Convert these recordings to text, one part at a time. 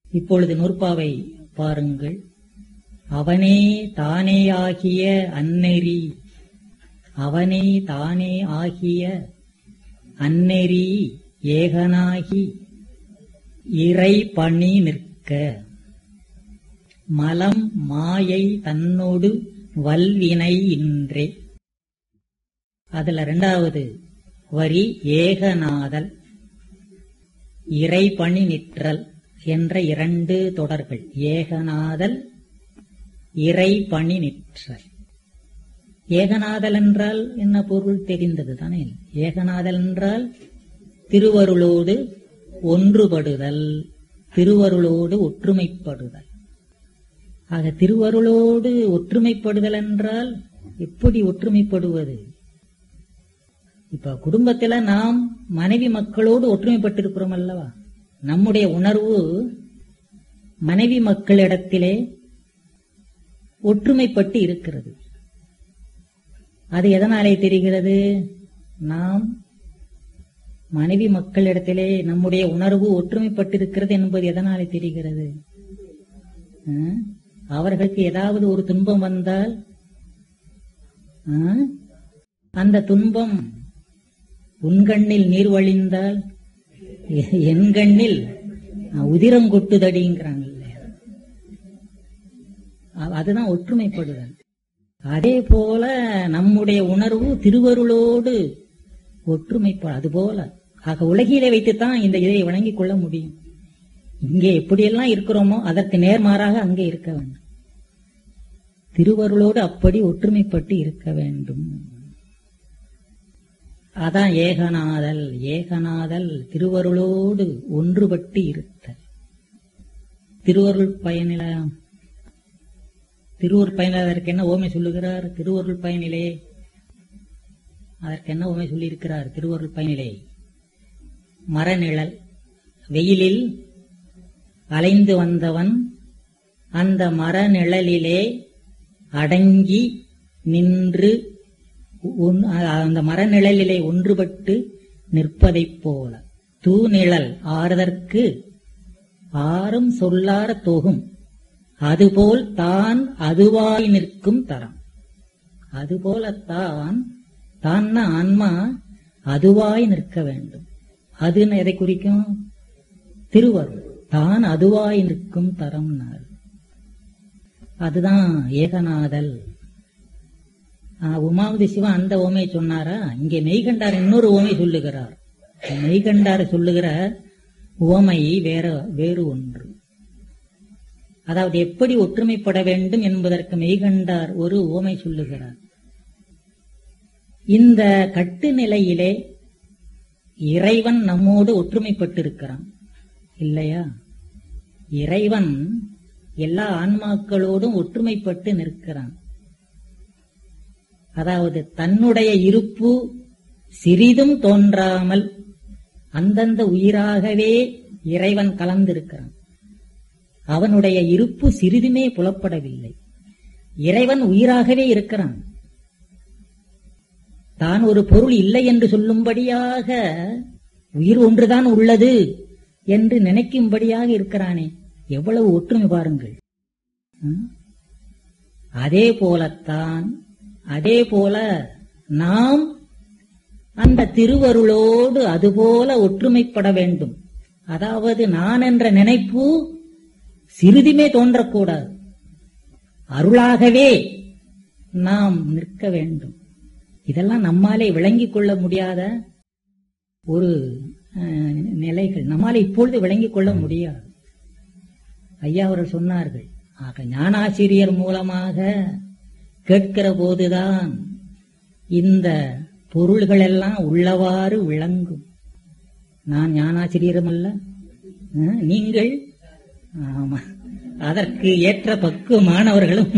இப்பொழுது நூற்பாவை பாருங்கள் அவனே தானேயாகிய அந்நெறி அவனே தானே ஆகிய அந்நெறி ஏகனாகி இறை பணி நிற்க மலம் மாயை தன்னோடு வல்வினை இன்றே அதுல இரண்டாவது வரி ஏகநாதல் இறை பணி நிற்றல் என்ற இரண்டு தொடர்கள் ஏகநாதல் இறை பணி நிற்றல் ஏகநாதல் என்றால் என்ன பொருள் தெரிந்தது தானே ஏகநாதல் என்றால் திருவருளோடு ஒன்றுபடுதல் திருவருளோடு ஒற்றுமைப்படுதல் ஆக திருவருளோடு ஒற்றுமைப்படுதல் என்றால் எப்படி ஒற்றுமைப்படுவது இப்ப குடும்பத்துல நாம் மனைவி மக்களோடு ஒற்றுமைப்பட்டிருக்கிறோம் அல்லவா நம்முடைய உணர்வு மனைவி மக்களிடத்திலே ஒற்றுமைப்பட்டு இருக்கிறது அது எதனாலே தெரிகிறது நாம் மனைவி மக்களிடத்திலே நம்முடைய உணர்வு ஒற்றுமைப்பட்டிருக்கிறது என்பது எதனாலே தெரிகிறது ஆ? அவர்களுக்கு ஏதாவது ஒரு துன்பம் வந்தால் ஆ? அந்த துன்பம் உன்கண்ணில் நீர் வழிந்தால் எ- என் கண்ணில் உதிரம் கொட்டுதடிங்கிறாங்கல்ல அ- அதுதான் ஒற்றுமைப்படுதல் அதே போல நம்முடைய உணர்வு திருவருளோடு ஒற்றுமைப்ப அதுபோல ஆக உலகிலே வைத்துத்தான் இந்த இதை வழங்கிக் கொள்ள முடியும் இங்கே எப்படியெல்லாம் இருக்கிறோமோ அதற்கு நேர்மாறாக அங்கே இருக்க வேண்டும் திருவருளோடு அப்படி ஒற்றுமைப்பட்டு இருக்க வேண்டும் அதான் ஏகநாதல் ஏகநாதல் திருவருளோடு ஒன்றுபட்டு இருத்தல் திருவருள் பயனில திருவருள் பயனில அதற்கு என்ன ஓமை சொல்லுகிறார் திருவருள் பயனிலே அதற்கு என்ன உண்மை சொல்லியிருக்கிறார் திருவருள் பயனிலே மரநிழல் வெயிலில் அலைந்து வந்தவன் அந்த மரநிழலிலே அடங்கி நின்று உன்- அந்த மரநிழலிலே ஒன்றுபட்டு நிற்பதைப் போல தூநிழல் ஆறுதற்கு ஆறும் சொல்லார தொகும் அதுபோல் தான் அதுவாய் நிற்கும் தரம் அதுபோலத்தான் தான் ஆன்மா அதுவாய் நிற்க வேண்டும் அதுன்னு எதை குறிக்கும் திருவருள் தான் அதுவாய் நிற்கும் தரம் அதுதான் ஏகநாதல் ஆ, உமாவதி சிவா அந்த ஓமையை சொன்னாரா இங்கே மெய்கண்டார் இன்னொரு ஓமை சொல்லுகிறார் மெய்கண்டார் சொல்லுகிற உவமை வேற வேறு ஒன்று அதாவது எப்படி ஒற்றுமைப்பட வேண்டும் என்பதற்கு மெய்கண்டார் ஒரு உவமை சொல்லுகிறார் இந்த கட்டு நிலையிலே இறைவன் நம்மோடு ஒற்றுமைப்பட்டிருக்கிறான் இல்லையா இறைவன் எல்லா ஆன்மாக்களோடும் ஒற்றுமைப்பட்டு நிற்கிறான் அதாவது தன்னுடைய இருப்பு சிறிதும் தோன்றாமல் அந்தந்த உயிராகவே இறைவன் கலந்திருக்கிறான் அவனுடைய இருப்பு சிறிதுமே புலப்படவில்லை இறைவன் உயிராகவே இருக்கிறான் தான் ஒரு பொருள் இல்லை என்று சொல்லும்படியாக உயிர் ஒன்றுதான் உள்ளது என்று நினைக்கும்படியாக இருக்கிறானே எவ்வளவு ஒற்றுமை பாருங்கள் ம்? அதே போலத்தான் அதே போல நாம் அந்த திருவருளோடு அதுபோல ஒற்றுமைப்பட வேண்டும் அதாவது நான் என்ற நினைப்பு சிறிதுமே தோன்றக்கூடாது அருளாகவே நாம் நிற்க வேண்டும் இதெல்லாம் நம்மாலே விளங்கிக் கொள்ள முடியாத ஒரு அஹ், நிலைகள் நம்மாலே இப்பொழுது விளங்கிக் கொள்ள முடியாது ஐயா அவர்கள் சொன்னார்கள் ஆக ஞானாசிரியர் மூலமாக கேட்கிற போதுதான் இந்த பொருள்கள் எல்லாம் உள்ளவாறு விளங்கும் நான் ஞானாசிரியரும் அல்ல அஹ், நீங்கள் ஆமா அதற்கு ஏற்ற பக்குவமானவர்களும்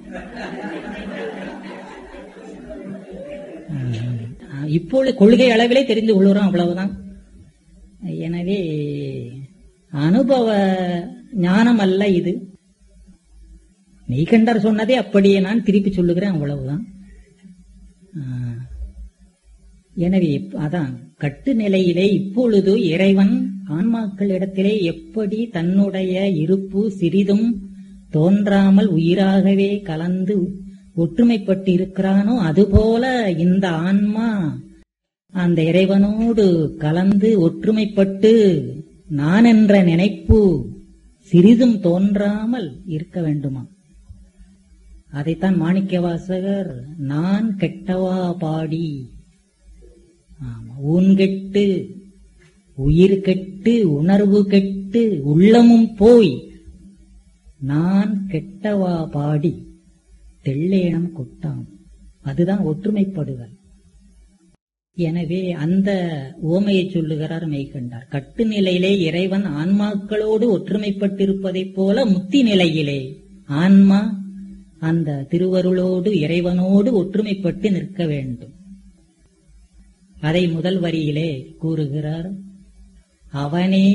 அஹ், இப்பொழுது கொள்கை அளவிலே தெரிந்து கொள்கிறோம் அவ்வளவுதான் எனவே அனுபவ ஞானம் அல்ல இது மெய்கண்டர் சொன்னதே அப்படியே நான் திருப்பி சொல்லுகிறேன் அவ்வளவுதான் ஆ. எனவே இப்- அதான் கட்டு நிலையிலே இப்பொழுது இறைவன் ஆன்மாக்களிடத்திலே எப்படி தன்னுடைய இருப்பு சிறிதும் தோன்றாமல் உயிராகவே கலந்து ஒற்றுமைப்பட்டு இருக்கிறானோ அதுபோல இந்த ஆன்மா அந்த இறைவனோடு கலந்து ஒற்றுமைப்பட்டு நான் என்ற நினைப்பு சிறிதும் தோன்றாமல் இருக்க வேண்டுமா அதைத்தான் மாணிக்கவாசகர் நான் கெட்டவா பாடி ஆமா, ஊன் கெட்டு உயிர் கெட்டு உணர்வு கெட்டு உள்ளமும் போய் நான் கெட்டவா பாடி தெள்ளேனம் கொட்டாம் அதுதான் ஒற்றுமைப்படுதல் எனவே அந்த ஓமையை சொல்லுகிறார் மெய்கண்டார் கட்டு நிலையிலே இறைவன் ஆன்மாக்களோடு ஒற்றுமைப்பட்டிருப்பதைப் போல முத்தி நிலையிலே ஆன்மா அந்த திருவருளோடு இறைவனோடு ஒற்றுமைப்பட்டு நிற்க வேண்டும் அதை முதல் வரியிலே கூறுகிறார் அவனே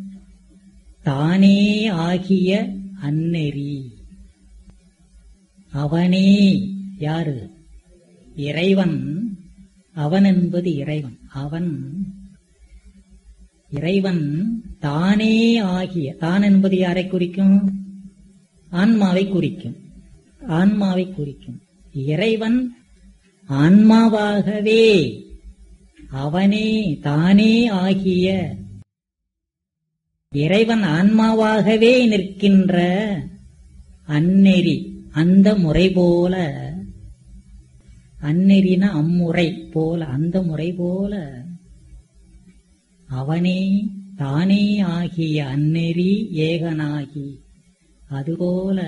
தானே ஆகிய அந்நெறி அவனே யாரு இறைவன் அவன் என்பது இறைவன் அவன் இறைவன் தானே ஆகிய தான் என்பது யாரை குறிக்கும் ஆன்மாவை குறிக்கும் ஆன்மாவை குறிக்கும் இறைவன் ஆன்மாவாகவே அவனே தானே ஆகிய இறைவன் ஆன்மாவாகவே நிற்கின்ற அந்நெறி அந்த முறை போல அந்நெறின அம்முறை போல அந்த முறை போல அவனே தானே ஆகிய அந்நெறி ஏகனாகி அதுபோல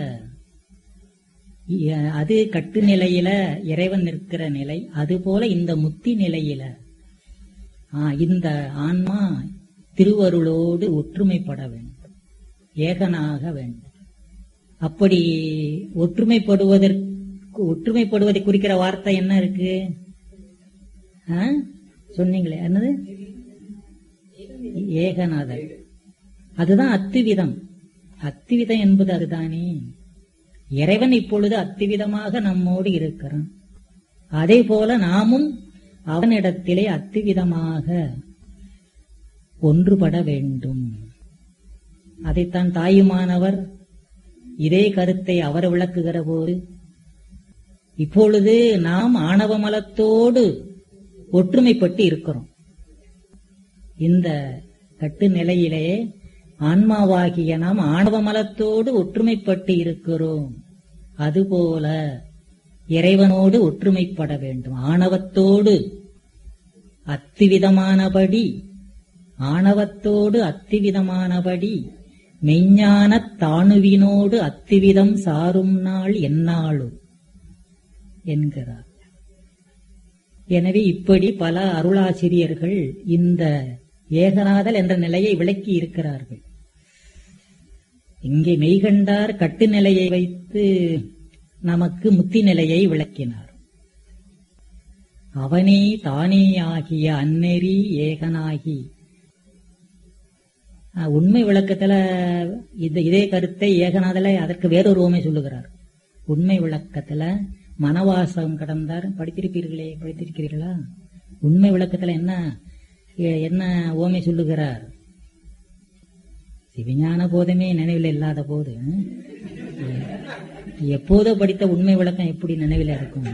இ- அது கட்டு நிலையில இறைவன் நிற்கிற நிலை அதுபோல இந்த முத்தி நிலையில ஆ, இந்த ஆன்மா திருவருளோடு ஒற்றுமைப்பட வேண்டும் ஏகனாக வேண்டும் அப்படி ஒற்றுமைப்படுவதற்கு ஒற்றுமைப்படுவதை குறிக்கிற வார்த்தை என்ன இருக்கு ஆ? சொன்னீங்களே என்னது ஏகநாதர் அதுதான் அத்துவிதம் அத்துவிதம் என்பது அதுதானே இறைவன் இப்பொழுது அத்துவிதமாக நம்மோடு இருக்கிறான் அதே போல நாமும் அவனிடத்திலே அத்துவிதமாக ஒன்றுபட வேண்டும் அதைத்தான் தாயுமானவர் இதே கருத்தை அவர் விளக்குகிற போது இப்பொழுது நாம் ஆணவ மலத்தோடு ஒற்றுமைப்பட்டு இருக்கிறோம் இந்த கட்டு நிலையிலே ஆன்மாவாகிய நாம் ஆணவ மலத்தோடு ஒற்றுமைப்பட்டு இருக்கிறோம் அதுபோல இறைவனோடு ஒற்றுமைப்பட வேண்டும் ஆணவத்தோடு அத்திவிதமானபடி ஆணவத்தோடு அத்திவிதமானபடி மெய்ஞானத் தாணுவினோடு அத்திவிதம் சாரும் நாள் எந்நாளும் என்கிறார் எனவே இப்படி பல அருளாசிரியர்கள் இந்த ஏகநாதல் என்ற நிலையை விளக்கி இருக்கிறார்கள் இங்கே மெய்கண்டார் கட்டு நிலையை வைத்து நமக்கு முத்தி நிலையை விளக்கினார் அவனே தானே ஆகிய அந்நெறி ஏகனாகி அஹ், உண்மை விளக்கத்துல இந்த இதே கருத்தை ஏகநாதல அதற்கு வேறொரு உவமை சொல்லுகிறார் உண்மை விளக்கத்துல மனவாசம் கடந்தார் படித்திருப்பீர்களே படித்திருக்கிறீர்களா உண்மை விளக்கத்துல என்ன எ- என்ன ஓமை சொல்லுகிறார் சிவஞான போதமே நினைவில் இல்லாத போது எப்போதோ படித்த உண்மை விளக்கம் எப்படி நினைவில் இருக்கும்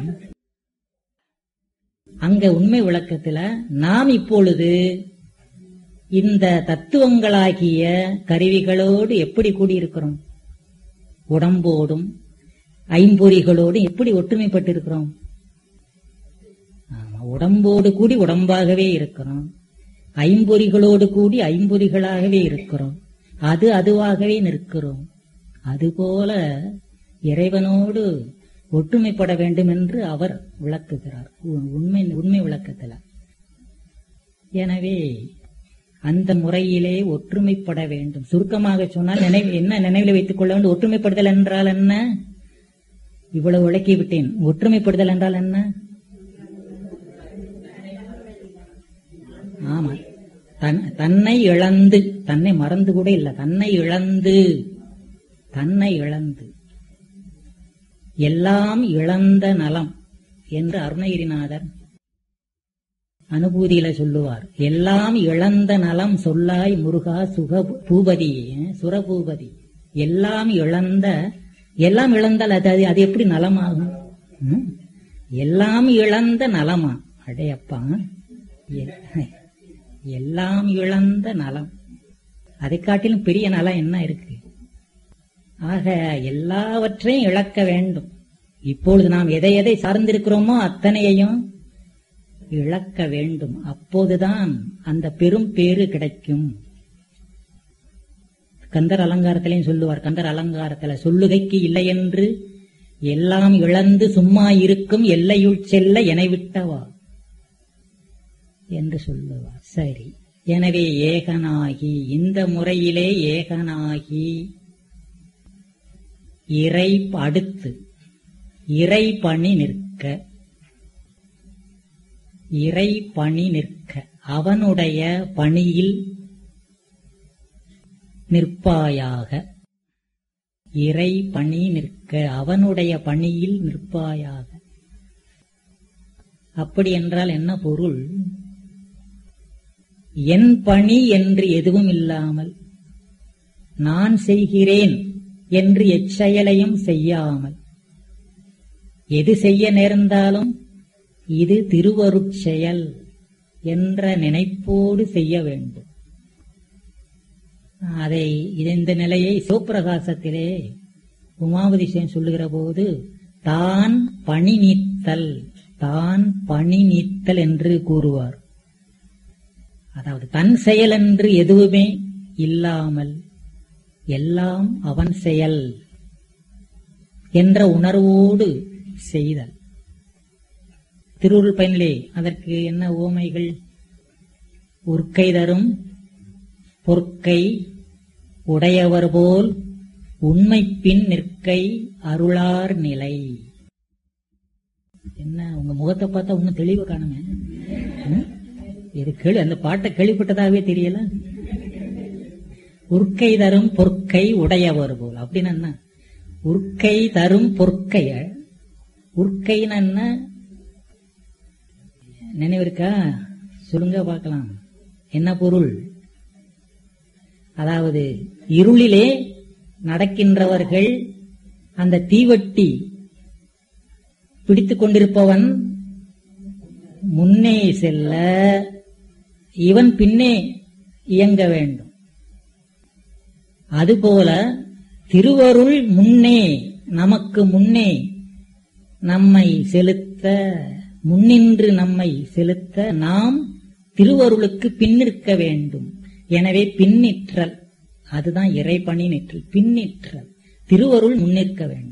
அங்க உண்மை விளக்கத்துல நாம் இப்பொழுது இந்த தத்துவங்களாகிய கருவிகளோடு எப்படி கூடியிருக்கிறோம் உடம்போடும் ஐம்பொறிகளோடு எப்படி ஒற்றுமைப்பட்டு இருக்கிறோம் ஆமா, உடம்போடு கூடி உடம்பாகவே இருக்கிறோம் ஐம்பொறிகளோடு கூடி ஐம்பொறிகளாகவே இருக்கிறோம் அது அதுவாகவே நிற்கிறோம் அதுபோல இறைவனோடு ஒற்றுமைப்பட வேண்டும் என்று அவர் விளக்குகிறார் உ- உண்மை உண்மை விளக்கத்துல எனவே அந்த முறையிலே ஒற்றுமைப்பட வேண்டும் சுருக்கமாக சொன்னால் நினைவு என்ன நினைவில் வைத்துக் கொள்ள வேண்டும் ஒற்றுமைப்படுதல் என்றால் என்ன இவ்வளவு விளக்கி விட்டேன் ஒற்றுமைப்படுதல் என்றால் என்ன ஆமா தன் தன்னை இழந்து தன்னை மறந்து கூட இல்ல தன்னை இழந்து தன்னை இழந்து எல்லாம் இழந்த நலம் என்று அருணகிரிநாதர் அனுபூதியில சொல்லுவார் எல்லாம் இழந்த நலம் சொல்லாய் முருகா சுக பூபதி சுரபூபதி எல்லாம் இழந்த எல்லாம் இழந்தால் அது அது அது எப்படி நலமாகும் ம்? எல்லாம் இழந்த நலமா அடையப்பா எ- எல்லாம் இழந்த நலம் அதை காட்டிலும் பெரிய நலம் என்ன இருக்கு ஆக எல்லாவற்றையும் இழக்க வேண்டும் இப்பொழுது நாம் எதை எதை சார்ந்திருக்கிறோமோ அத்தனையையும் இழக்க வேண்டும் அப்போதுதான் அந்த பெரும் பேறு கிடைக்கும் கந்தர் அலங்காரத்திலையும் சொல்லுவார் கந்தர் அலங்காரத்துல சொல்லுகைக்கு இல்லை என்று எல்லாம் இழந்து சும்மா இருக்கும் எல்லையுள் செல்ல என விட்டவா என்று சொல்லுவார் சரி எனவே ஏகனாகி இந்த முறையிலே ஏகனாகி இறை அடுத்து இறை பணி நிற்க இறை பணி நிற்க அவனுடைய பணியில் நிற்பாயாக இறை பணி நிற்க அவனுடைய பணியில் நிற்பாயாக அப்படி என்றால் என்ன பொருள் என் பணி என்று எதுவும் இல்லாமல் நான் செய்கிறேன் என்று எச்செயலையும் செய்யாமல் எது செய்ய நேர்ந்தாலும் இது திருவருட்செயல் என்ற நினைப்போடு செய்ய வேண்டும் அதை இது- இந்த நிலையை சிவப்பிரகாசத்திலே உமாவதிசன் சொல்லுகிற போது தான் பணி நீத்தல் தான் பணி நீத்தல் என்று கூறுவார் அதாவது தன் செயல் என்று எதுவுமே இல்லாமல் எல்லாம் அவன் செயல் என்ற உணர்வோடு செய்தல் திருவுருள் பயனிலே அதற்கு என்ன ஓமைகள் உற்கை தரும் பொற்கை உடையவர் போல் உண்மை பின் நிற்கை அருளார் நிலை என்ன உங்க முகத்தை பார்த்தா இன்னும் தெளிவு காணுமே ம்? இது கேள்வி அந்த பாட்டை கேள்விப்பட்டதாகவே தெரியல உற்கை தரும் பொற்கை உடையவர் போல் அப்படின்னு என்ன உற்கை தரும் பொற்கைய உற்கைன்னு என்ன நினைவு இருக்கா சொல்லுங்க பார்க்கலாம் என்ன பொருள் அதாவது இருளிலே நடக்கின்றவர்கள் அந்த தீவட்டி பிடித்துக் கொண்டிருப்பவன் முன்னே செல்ல இவன் பின்னே இயங்க வேண்டும் அதுபோல திருவருள் முன்னே நமக்கு முன்னே நம்மை செலுத்த முன்னின்று நம்மை செலுத்த நாம் திருவருளுக்கு பின்னிற்க வேண்டும் எனவே பின்னிற்றல் அதுதான் இறைபணி நிற்றல் பின்னிற்றல் திருவருள் முன்னிற்க வேண்டும்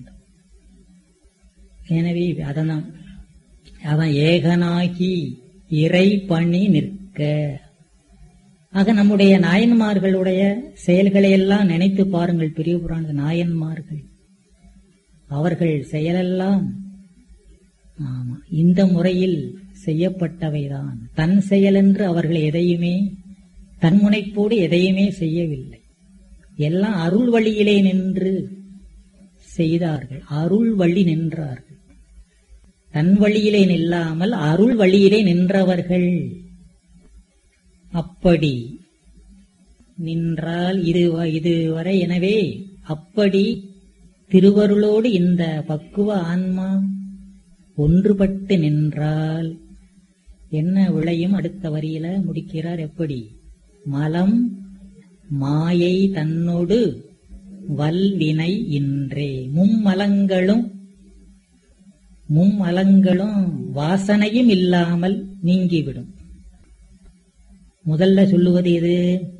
எனவே அதனால் அவன் ஏகனாகி இறை பணி நிற்க ஆக நம்முடைய நாயன்மார்களுடைய செயல்களை எல்லாம் நினைத்து பாருங்கள் பெரிய புராண நாயன்மார்கள் அவர்கள் செயலெல்லாம் ஆமா இந்த முறையில் செய்யப்பட்டவைதான் தன் செயலென்று அவர்கள் எதையுமே தன்முனைப்போடு எதையுமே செய்யவில்லை எல்லாம் அருள் வழியிலே நின்று செய்தார்கள் அருள் வழி நின்றார்கள் தன் வழியிலே நில்லாமல் அருள் வழியிலே நின்றவர்கள் அப்படி நின்றால் இது இதுவரை எனவே அப்படி திருவருளோடு இந்த பக்குவ ஆன்மா ஒன்றுபட்டு நின்றால் என்ன விளையும் அடுத்த வரியில முடிக்கிறார் எப்படி மலம் மாயை தன்னோடு வல்வினை இன்றே மும்மலங்களும் மும்மலங்களும் வாசனையும் இல்லாமல் நீங்கிவிடும் முதல்ல சொல்லுவது எது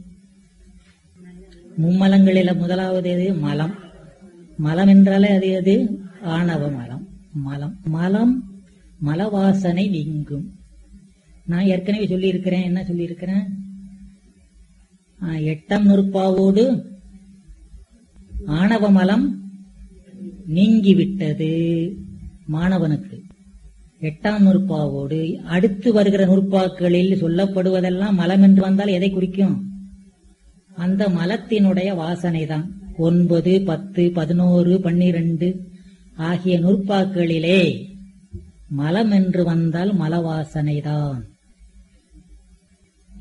மும்மலங்களில முதலாவது எது மலம் மலம் என்றாலே அது எது ஆணவ மலம் மலம் மலம் மலவாசனை நீங்கும் நான் ஏற்கனவே சொல்லியிருக்கிறேன் என்ன சொல்லியிருக்கிறேன் ஆ, எட்டாம் நுறுப்பாவோடு ஆணவ மலம் நீங்கிவிட்டது மாணவனுக்கு எட்டாம் நுற்பாவோடு அடுத்து வருகிற நுற்பாக்களில் சொல்லப்படுவதெல்லாம் மலம் என்று வந்தால் எதை குறிக்கும் அந்த மலத்தினுடைய வாசனை தான் ஒன்பது பத்து பதினோரு பன்னிரண்டு ஆகிய நுற்பாக்களிலே மலம் என்று வந்தால் மல வாசனைதான்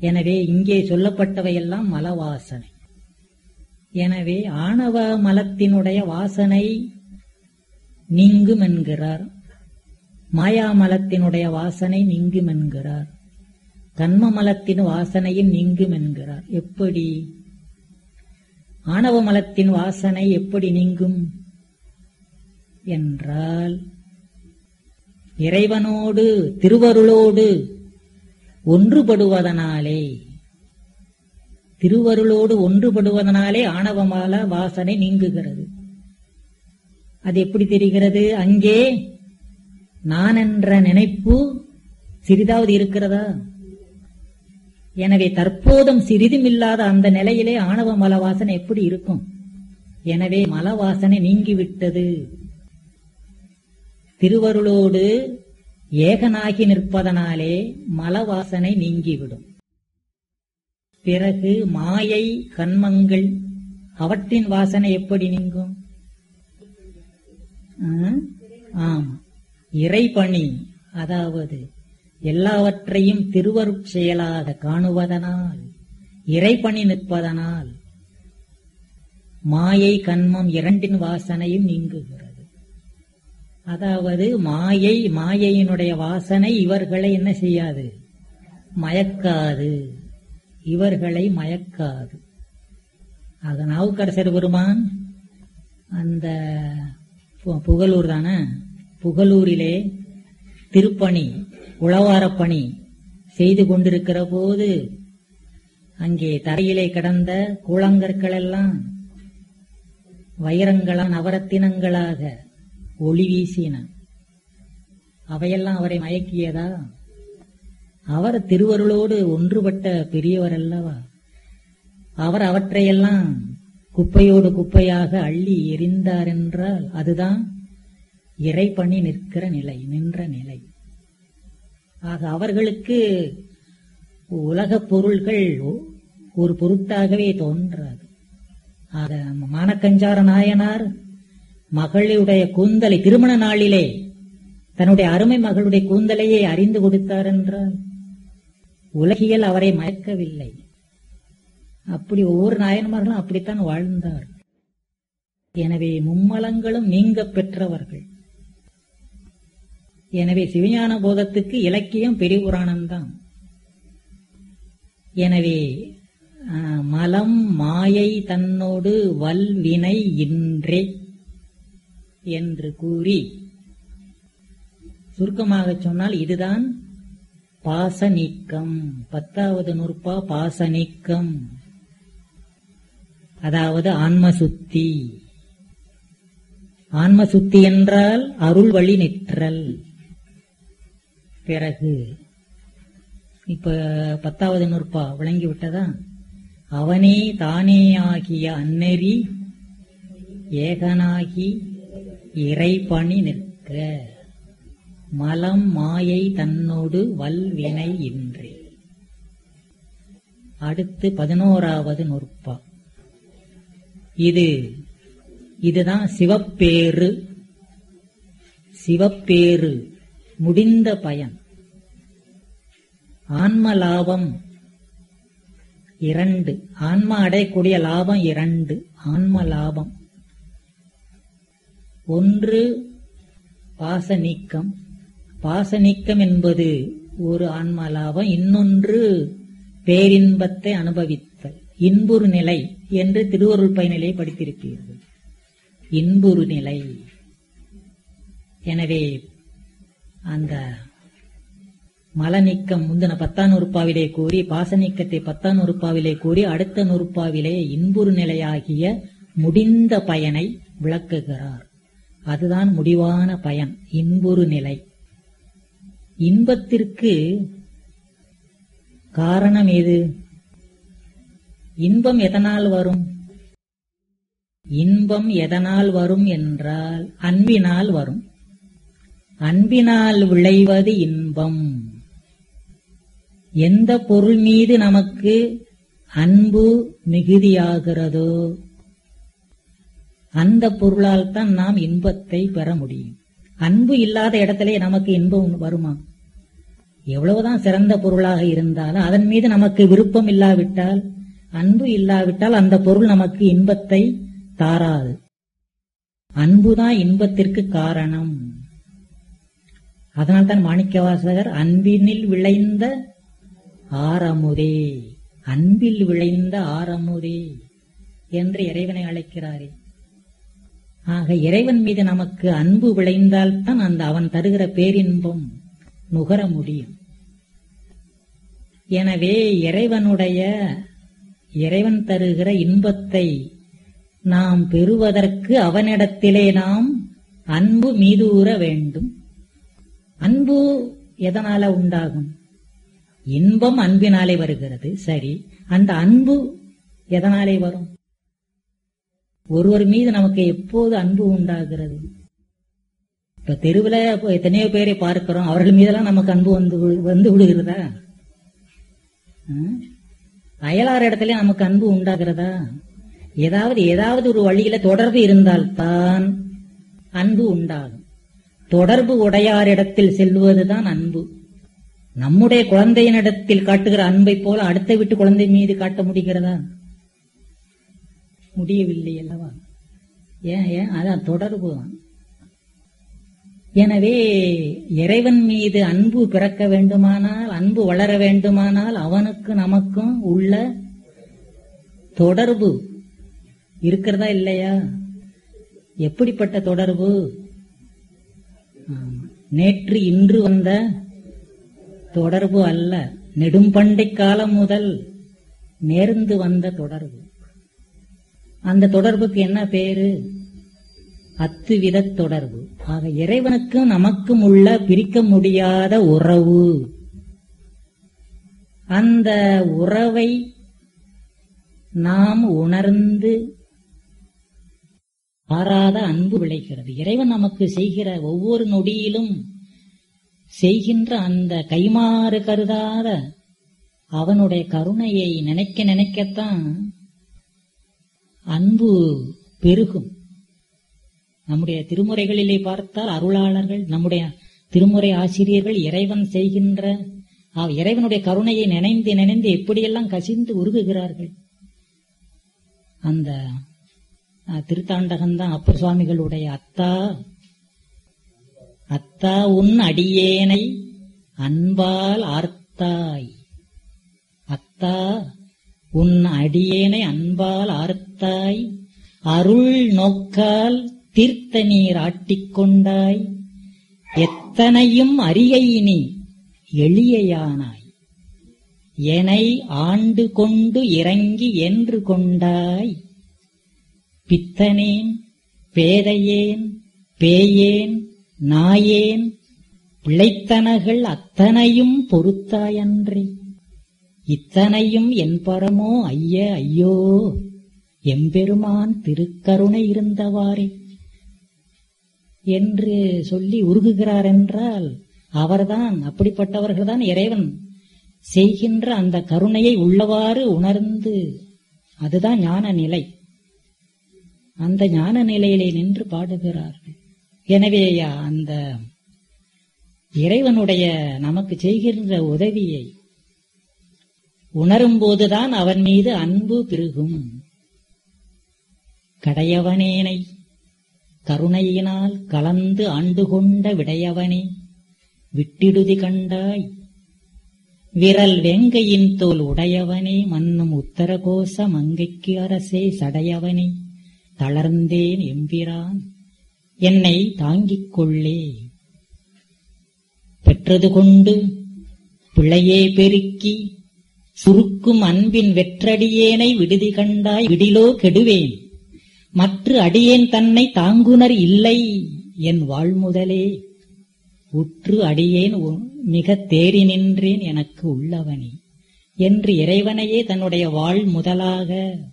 எனவே இங்கே சொல்லப்பட்டவையெல்லாம் மலவாசனை எனவே ஆணவ மலத்தினுடைய வாசனை நீங்கும் என்கிறார் மாயாமலத்தினுடைய வாசனை நீங்கும் என்கிறார் கண்ம மலத்தின் வாசனையும் நீங்கும் என்கிறார் எப்படி ஆணவ மலத்தின் வாசனை எப்படி நீங்கும் என்றால் இறைவனோடு திருவருளோடு ஒன்றுபடுவதனாலே திருவருளோடு ஒன்றுபடுவதனாலே ஆணவமால வாசனை நீங்குகிறது அது எப்படி தெரிகிறது அங்கே நான் என்ற நினைப்பு சிறிதாவது இருக்கிறதா எனவே தற்போதும் சிறிதும் இல்லாத அந்த நிலையிலே ஆணவ மல வாசனை எப்படி இருக்கும் எனவே மல வாசனை நீங்கிவிட்டது திருவருளோடு ஏகனாகி நிற்பதனாலே மல வாசனை நீங்கிவிடும் பிறகு மாயை கண்மங்கள் அவற்றின் வாசனை எப்படி நீங்கும் ஆ? ஆம் இறைபணி அதாவது எல்லாவற்றையும் திருவருட் செயலாக காணுவதனால் இறைபணி நிற்பதனால் மாயை கண்மம் இரண்டின் வாசனையும் நீங்குகிறது அதாவது மாயை மாயையினுடைய வாசனை இவர்களை என்ன செய்யாது மயக்காது இவர்களை மயக்காது ஆக நாவுக்கரசர் பெருமான் அந்த பு- புகழூர் தானே புகழூரிலே திருப்பணி உளவாரப் பணி செய்து கொண்டிருக்கிற போது அங்கே தரையிலே கிடந்த கூழங்கற்கள் எல்லாம் வைரங்களா நவரத்தினங்களாக ஒளி வீசின அவையெல்லாம் அவரை மயக்கியதா அவர் திருவருளோடு ஒன்றுபட்ட பெரியவர் அல்லவா அவர் அவற்றையெல்லாம் குப்பையோடு குப்பையாக அள்ளி எறிந்தார் என்றால் அதுதான் இறைப்பணி நிற்கிற நிலை நின்ற நிலை ஆக அவர்களுக்கு உலகப் பொருள்கள் ஒ- ஒரு பொருட்டாகவே தோன்றாது ஆக மானக்கஞ்சார நாயனார் மகளுடைய கூந்தலை திருமண நாளிலே தன்னுடைய அருமை மகளுடைய கூந்தலையே அறிந்து கொடுத்தார் என்றால் உலகியல் அவரை மயக்கவில்லை அப்படி ஒவ்வொரு நாயன்மார்களும் அப்படித்தான் வாழ்ந்தார் எனவே மும்மலங்களும் நீங்க பெற்றவர்கள் எனவே சிவஞான போதத்துக்கு இலக்கியம் பெரிய புராணம்தான் எனவே ஆ, மலம் மாயை தன்னோடு வல்வினை இன்றே என்று கூறி சுருக்கமாக சொன்னால் இதுதான் பாச நீக்கம் பத்தாவது நூற்பா பாச நீக்கம் அதாவது ஆன்ம சுத்தி ஆன்ம சுத்தி என்றால் அருள் வழி நிற்றல் பிறகு இப்ப பத்தாவது நூற்பா விளங்கி விட்டதா அவனே தானே ஆகிய அந்நெறி ஏகனாகி இறைபணி நிற்க மலம் மாயை தன்னோடு வல்வினை இன்றி அடுத்து பதினோராவது நுற்பா இது இதுதான் சிவப்பேறு சிவப்பேறு முடிந்த பயன் ஆன்ம லாபம் இரண்டு ஆன்மா அடையக்கூடிய லாபம் இரண்டு ஆன்ம லாபம் ஒன்று பாச நீக்கம் பாச நீக்கம் என்பது ஒரு ஆன்ம லாபம் இன்னொன்று பேரின்பத்தை அனுபவித்தல் இன்புறு நிலை என்று திருவருள் பயனிலே படித்திருப்பீர்கள் இன்புறு நிலை எனவே அந்த மலநீக்கம் முந்தின பத்தாம் நூறுப்பாவிலே கூறி பாசநீக்கத்தை பத்தாம் நூறுப்பாவிலே கூறி அடுத்த நூறுப்பாவிலே இன்புறு நிலையாகிய முடிந்த பயனை விளக்குகிறார் அதுதான் முடிவான பயன் இன்புறு நிலை இன்பத்திற்கு காரணம் எது இன்பம் எதனால் வரும் இன்பம் எதனால் வரும் என்றால் அன்பினால் வரும் அன்பினால் விளைவது இன்பம் எந்த பொருள் மீது நமக்கு அன்பு மிகுதியாகிறதோ அந்த பொருளால் தான் நாம் இன்பத்தை பெற முடியும் அன்பு இல்லாத இடத்திலே நமக்கு இன்பம் வருமா எவ்வளவுதான் சிறந்த பொருளாக இருந்தாலும் அதன் மீது நமக்கு விருப்பம் இல்லாவிட்டால் அன்பு இல்லாவிட்டால் அந்த பொருள் நமக்கு இன்பத்தை தாராது அன்புதான் இன்பத்திற்கு காரணம் அதனால்தான் மாணிக்கவாசகர் அன்பினில் விளைந்த ஆரமுதே அன்பில் விளைந்த ஆரமுதே என்று இறைவனை அழைக்கிறாரே ஆக இறைவன் மீது நமக்கு அன்பு விளைந்தால்தான் அந்த அவன் தருகிற பேரின்பம் நுகர முடியும் எனவே இறைவனுடைய இறைவன் தருகிற இன்பத்தை நாம் பெறுவதற்கு அவனிடத்திலே நாம் அன்பு மீதூற வேண்டும் அன்பு எதனால உண்டாகும் இன்பம் அன்பினாலே வருகிறது சரி அந்த அன்பு எதனாலே வரும் ஒருவர் மீது நமக்கு எப்போது அன்பு உண்டாகிறது இப்ப தெருவில் எத்தனையோ பேரை பார்க்கிறோம் அவர்கள் மீதெல்லாம் நமக்கு அன்பு வந்து விழு- வந்து விடுகிறதா ம்? அயலார் இடத்துல நமக்கு அன்பு உண்டாகிறதா ஏதாவது ஏதாவது ஒரு வழியில தொடர்பு இருந்தால்தான் அன்பு உண்டாகும் தொடர்பு உடையாரிடத்தில் செல்வதுதான் அன்பு நம்முடைய குழந்தையினிடத்தில் காட்டுகிற அன்பை போல அடுத்த வீட்டு குழந்தை மீது காட்ட முடிகிறதா முடியவில்லை அல்லவா ஏன் ஏன் அதான் தொடர்பு எனவே இறைவன் மீது அன்பு பிறக்க வேண்டுமானால் அன்பு வளர வேண்டுமானால் அவனுக்கு நமக்கும் உள்ள தொடர்பு இருக்கிறதா இல்லையா எப்படிப்பட்ட தொடர்பு ஆமா. நேற்று இன்று வந்த தொடர்பு அல்ல நெடும்பண்டை காலம் முதல் நேர்ந்து வந்த தொடர்பு அந்த தொடர்புக்கு என்ன பேரு அத்துவித தொடர்பு ஆக இறைவனுக்கும் நமக்கும் உள்ள பிரிக்க முடியாத உறவு அந்த உறவை நாம் உணர்ந்து ஆறாத அன்பு விளைகிறது இறைவன் நமக்கு செய்கிற ஒவ்வொரு நொடியிலும் செய்கின்ற அந்த கைமாறு கருதாத அவனுடைய கருணையை நினைக்க நினைக்கத்தான் அன்பு பெருகும் நம்முடைய திருமுறைகளிலே பார்த்தால் அருளாளர்கள் நம்முடைய திருமுறை ஆசிரியர்கள் இறைவன் செய்கின்ற ஆ, இறைவனுடைய கருணையை நினைந்து நினைந்து எப்படியெல்லாம் கசிந்து உருகுகிறார்கள் அந்த ஆ, திருத்தாண்டகம்தான் அப்பர் சுவாமிகளுடைய அத்தா அத்தா உன் அடியேனை அன்பால் ஆர்த்தாய் அத்தா உன் அடியேனை அன்பால் ஆர்த்தாய் அருள் நோக்கால் தீர்த்த நீர் ஆட்டிக்கொண்டாய் எத்தனையும் அரியை நீ எளியையானாய் எனை ஆண்டு கொண்டு இறங்கி என்று கொண்டாய் பித்தனேன் பேதையேன் பேயேன் நாயேன் பிழைத்தனகள் அத்தனையும் பொறுத்தாயன்றே இத்தனையும் என் பரமோ ஐய ஐயோ எம்பெருமான் திருக்கருணை இருந்தவாறே என்று சொல்லி உருகுகிறார் என்றால் அவர்தான் அப்படிப்பட்டவர்கள்தான் இறைவன் செய்கின்ற அந்த கருணையை உள்ளவாறு உணர்ந்து அதுதான் ஞான நிலை அந்த ஞான நிலையிலே நின்று பாடுகிறார்கள் எனவே அந்த இறைவனுடைய நமக்கு செய்கின்ற உதவியை உணரும்போதுதான் அவன் மீது அன்பு பெருகும் கடையவனேனை கருணையினால் கலந்து ஆண்டு கொண்ட விடையவனே விட்டிடுதி கண்டாய் விரல் வெங்கையின் தோல் உடையவனே மன்னும் உத்தரகோச மங்கைக்கு அரசே சடையவனே தளர்ந்தேன் எம்பிரான் என்னை தாங்கிக் கொள்ளே பெற்றது கொண்டு பிழையே பெருக்கி சுருக்கும் அன்பின் வெற்றடியேனை விடுதி கண்டாய் விடிலோ கெடுவேன் மற்ற அடியேன் தன்னை தாங்குனர் இல்லை என் வாழ்முதலே உற்று அடியேன் உ- மிக தேறி நின்றேன் எனக்கு உள்ளவனே என்று இறைவனையே தன்னுடைய வாழ் முதலாக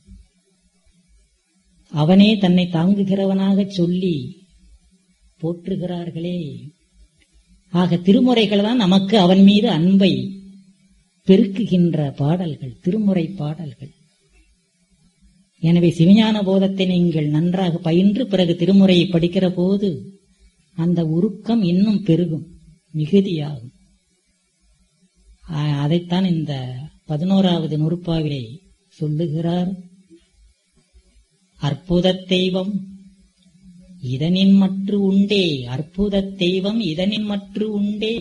அவனே தன்னை தாங்குகிறவனாகச் சொல்லி போற்றுகிறார்களே ஆக திருமுறைகள் தான் நமக்கு அவன் மீது அன்பை பெருக்குகின்ற பாடல்கள் திருமுறை பாடல்கள் எனவே சிவஞான போதத்தை நீங்கள் நன்றாக பயின்று பிறகு திருமுறையை படிக்கிற போது அந்த உருக்கம் இன்னும் பெருகும் மிகுதியாகும் ஆ- அதைத்தான் இந்த பதினோராவது நூற்பாவிலே சொல்லுகிறார் அற்புத தெய்வம் இதனின் மற்று உண்டே அற்புத தெய்வம் இதனின் மற்று உண்டே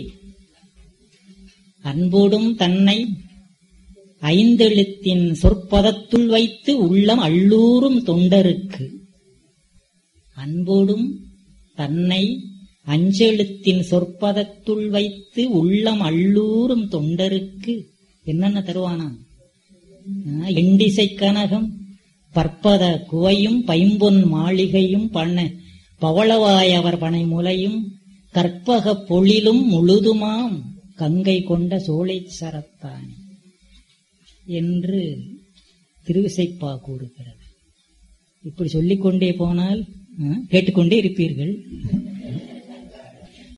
அன்போடும் தன்னை ஐந்தெழுத்தின் சொற்பதத்துள் வைத்து உள்ளம் அள்ளூரும் தொண்டருக்கு அன்போடும் தன்னை அஞ்செழுத்தின் சொற்பதத்துள் வைத்து உள்ளம் அள்ளூரும் தொண்டருக்கு என்னென்ன தருவானாம் ஆ, எண்டிசை கனகம் பற்பத குவையும் பைம்பொன் மாளிகையும் பண்ண பவளவாய் அவர் பனை முலையும் கற்பக பொழிலும் முழுதுமாம் கங்கை கொண்ட சோலை சரத்தானே என்று திருவிசைப்பா கூறுகிறது இப்படி சொல்லிக்கொண்டே போனால் ஆ, கேட்டுக்கொண்டே இருப்பீர்கள்